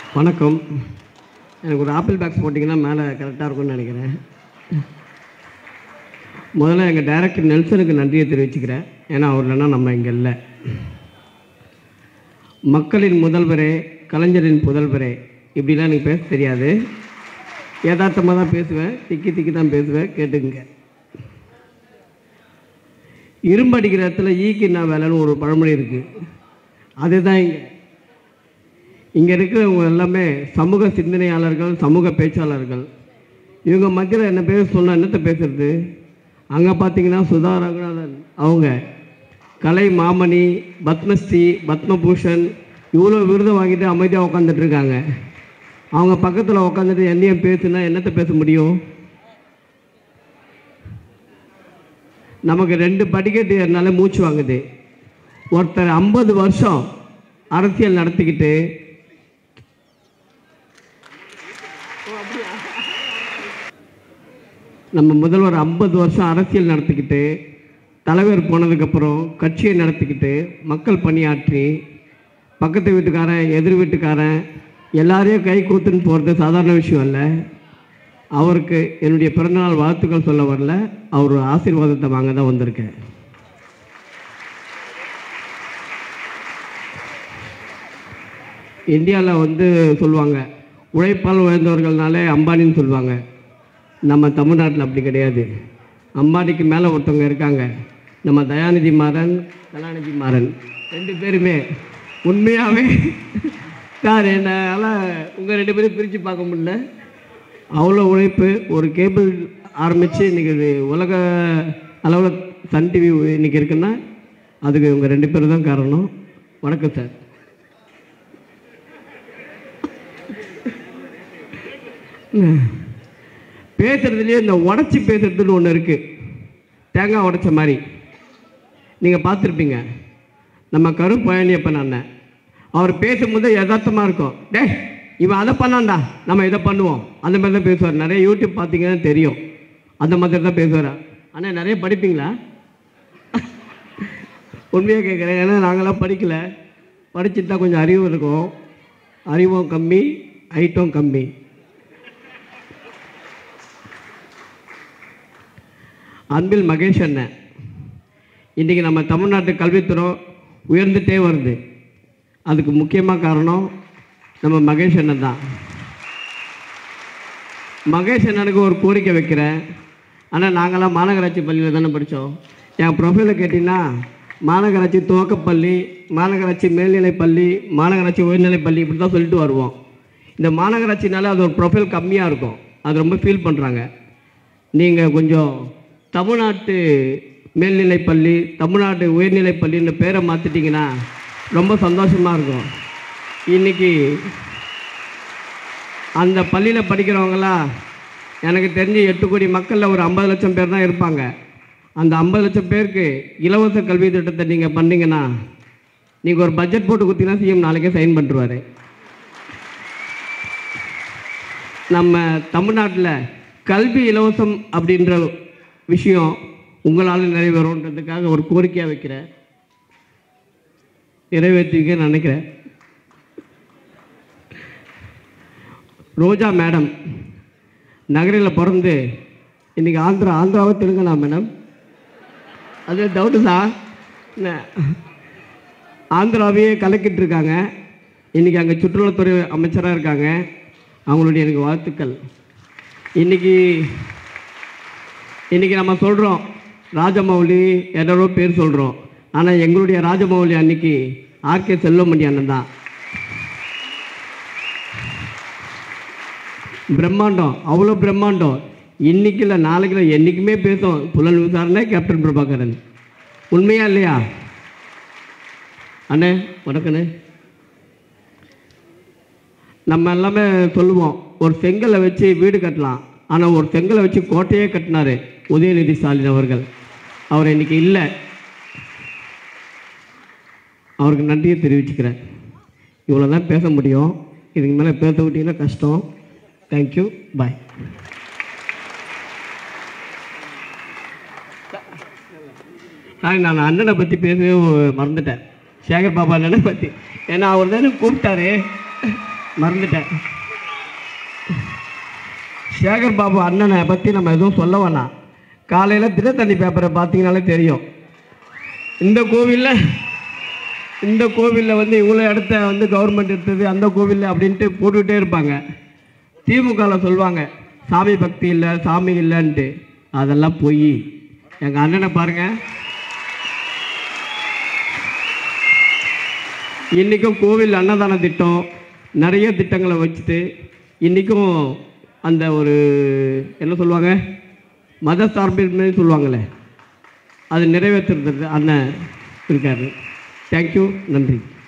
வணக்கம் எனக்கு ஒரு ஆப்பிள் பாக்ஸ் போட்டிங்கன்னா மேலே கரெக்டாக இருக்கும்னு நினைக்கிறேன் முதல்ல எங்கள் டைரக்டர் நெல்சனுக்கு நன்றியை தெரிவிச்சுக்கிறேன் ஏன்னா அவர் இல்லைன்னா நம்ம இங்கே இல்லை மக்களின் முதல்வரே கலைஞரின் புதல்வரே இப்படிலாம் எனக்கு பேச தெரியாது யதார்த்தமாக தான் பேசுவேன் திக்கி திக்கி தான் பேசுவேன் கேட்டுக்குங்க இரும்பு அடிக்கிற இடத்துல ஈக்கு என்ன வேலைன்னு ஒரு பழமொழி இருக்குது அதுதான் இங்கே இங்கே இருக்கிறவங்க எல்லாமே சமூக சிந்தனையாளர்கள் சமூக பேச்சாளர்கள் இவங்க மத்தியில் என்ன பேர் சொன்னால் என்னத்தை பேசுறது அங்கே பார்த்தீங்கன்னா சுதா ரகுநாதன் அவங்க கலை மாமணி பத்மஸ்ரீ பத்மபூஷன் இவ்வளோ விருதை வாங்கிட்டு அமைதியாக உட்காந்துட்டு இருக்காங்க அவங்க பக்கத்தில் உட்காந்துட்டு என்னையும் பேசுனா என்னத்தை பேச முடியும் நமக்கு ரெண்டு படிக்கட்டு ஏறினாலே மூச்சு வாங்குது ஒருத்தர் ஐம்பது வருஷம் அரசியல் நடத்திக்கிட்டு நம்ம முதல்வர் ஐம்பது வருஷம் அரசியல் நடத்திக்கிட்டு தலைவர் போனதுக்கப்புறம் கட்சியை நடத்திக்கிட்டு மக்கள் பணியாற்றி பக்கத்து வீட்டுக்காரன் எதிர் வீட்டுக்காரன் எல்லாரையும் கை கூத்துன்னு போகிறது சாதாரண விஷயம் இல்லை அவருக்கு என்னுடைய பிறந்தநாள் வாழ்த்துக்கள் சொல்ல வரல அவர் ஆசீர்வாதத்தை வாங்க தான் வந்திருக்கேன் இந்தியாவில் வந்து சொல்லுவாங்க உழைப்பால் உயர்ந்தவர்கள்னாலே அம்பானின்னு சொல்லுவாங்க நம்ம தமிழ்நாட்டில் அப்படி கிடையாது அம்பானிக்கு மேலே ஒருத்தவங்க இருக்காங்க நம்ம தயாநிதி மாறன் கலாநிதி மாறன் ரெண்டு பேருமே உண்மையாகவே சார் என்னால் உங்கள் ரெண்டு பேரும் பிரித்து பார்க்க முடியல அவ்வளோ உழைப்பு ஒரு கேபிள் ஆரம்பித்து இன்றைக்கி இது உலக அளவில் சன் டிவி இன்றைக்கி இருக்குன்னா அதுக்கு இவங்க ரெண்டு பேரும் தான் காரணம் வணக்கம் சார் பேசுகிறதுலேயே இந்த உடச்சி பேசுறதுன்னு ஒன்று இருக்குது தேங்காய் உடைச்ச மாதிரி நீங்கள் பார்த்துருப்பீங்க நம்ம கருப்பழனியப்பன் அண்ணன் அவர் பேசும்போது யதார்த்தமாக இருக்கும் டே இவன் அதை பண்ணான்டா நம்ம இதை பண்ணுவோம் அந்த மாதிரி தான் பேசுவார் நிறைய யூடியூப் பார்த்தீங்கன்னா தெரியும் அந்த மாதிரி தான் பேசுவார் அண்ணா நிறைய படிப்பீங்களா உண்மையாக கேட்குறேன் ஏன்னா நாங்களாம் படிக்கல படிச்சுட்டு தான் கொஞ்சம் அறிவு இருக்கும் அறிவும் கம்மி ஹைட்டும் கம்மி அன்பில் மகேஷ் அண்ணன் இன்றைக்கி நம்ம தமிழ்நாட்டு கல்வித்துறை உயர்ந்துட்டே வருது அதுக்கு முக்கியமாக காரணம் நம்ம மகேஷ் அண்ணன் தான் மகேஷ் அண்ணனுக்கு ஒரு கோரிக்கை வைக்கிறேன் ஆனால் நாங்களாம் மாநகராட்சி பள்ளியில் தானே படித்தோம் என் ப்ரொஃபைலை கேட்டிங்கன்னா மாநகராட்சி துவக்கப்பள்ளி மாநகராட்சி மேல்நிலைப் பள்ளி மாநகராட்சி உயர்நிலைப் பள்ளி இப்படி தான் சொல்லிட்டு வருவோம் இந்த மாநகராட்சினால அது ஒரு ப்ரொஃபைல் கம்மியாக இருக்கும் அது ரொம்ப ஃபீல் பண்ணுறாங்க நீங்கள் கொஞ்சம் தமிழ்நாட்டு மேல்நிலைப் பள்ளி தமிழ்நாடு உயர்நிலைப் பள்ளின்னு பேரை மாற்றிட்டிங்கன்னா ரொம்ப சந்தோஷமாக இருக்கும் இன்றைக்கி அந்த பள்ளியில் படிக்கிறவங்களாம் எனக்கு தெரிஞ்சு எட்டு கோடி மக்களில் ஒரு ஐம்பது லட்சம் பேர் தான் இருப்பாங்க அந்த ஐம்பது லட்சம் பேருக்கு இலவச கல்வி திட்டத்தை நீங்கள் பண்ணீங்கன்னா நீங்கள் ஒரு பட்ஜெட் போட்டு கொடுத்தீங்கன்னா சிஎம் நாளைக்கே சைன் பண்ணிருவாரு நம்ம தமிழ்நாட்டில் கல்வி இலவசம் அப்படின்ற விஷயம் உங்களால் நிறைவேறும்ன்றதுக்காக ஒரு கோரிக்கையாக வைக்கிறேன் நிறைவேற்றிக்க நினைக்கிறேன் ரோஜா மேடம் நகரில் பிறந்து இன்றைக்கி ஆந்திரா ஆந்திராவை தெலுங்கண்ணா மேடம் அது டவுட்டு சார் என்ன ஆந்திராவையே கலக்கிட்டு இருக்காங்க இன்றைக்கி அங்கே சுற்றுலாத்துறை அமைச்சராக இருக்காங்க அவங்களுடைய எனக்கு வாழ்த்துக்கள் இன்றைக்கி இன்றைக்கி நம்ம சொல்கிறோம் ராஜமௌலி யாரோ பேர் சொல்கிறோம் ஆனால் எங்களுடைய ராஜமௌலி அன்னைக்கு ஆர்கே செல்வமணி அண்ணன் தான் பிரம்மாண்டம் அவ்வளோ பிரம்மாண்டம் இன்னைக்கு இல்லை நாளைக்கு இல்லை என்றைக்குமே பேசும் புலன் விசாரணை கேப்டன் பிரபாகரன் உண்மையா இல்லையா அண்ணே வணக்கண்ணே நம்ம எல்லாமே சொல்லுவோம் ஒரு செங்கலை வச்சு வீடு கட்டலாம் ஆனால் ஒரு செங்கலை வச்சு கோட்டையே கட்டினாரு உதயநிதி ஸ்டாலின் அவர்கள் அவர் இன்னைக்கு இல்லை அவருக்கு நன்றியை தெரிவிச்சுக்கிறேன் இவ்வளோ தான் பேச முடியும் இதுக்கு மேலே பேச விட்டீங்கன்னா கஷ்டம் தேங்க்யூ பாய் சாரி நான் அண்ணனை பற்றி பேசவே மறந்துட்டேன் சேகர் பாபா அண்ணனை பற்றி ஏன்னா அவர் தானே கூப்பிட்டாரு மறந்துட்டேன் சேகர் பாபு அண்ணனை பற்றி நம்ம எதுவும் சொல்ல வேணாம் காலையில் தினத்தந்தி பேப்பரை பார்த்தீங்கனாலே தெரியும் இந்த கோவிலில் இந்த கோவிலில் வந்து இவ்வளோ இடத்த வந்து கவர்மெண்ட் எடுத்தது அந்த கோவிலில் அப்படின்ட்டு போட்டுக்கிட்டே இருப்பாங்க திமுகவில் சொல்லுவாங்க சாமி பக்தி இல்லை சாமி இல்லைன்ட்டு அதெல்லாம் பொய் எங்கள் அண்ணனை பாருங்கள் இன்றைக்கும் கோவில் அன்னதான திட்டம் நிறைய திட்டங்களை வச்சுட்டு இன்றைக்கும் அந்த ஒரு என்ன சொல்லுவாங்க மத சார்பின்மை சொல்லுவாங்களே அது நிறைவேற்றுறது அண்ணன் இருக்காரு தேங்க்யூ நன்றி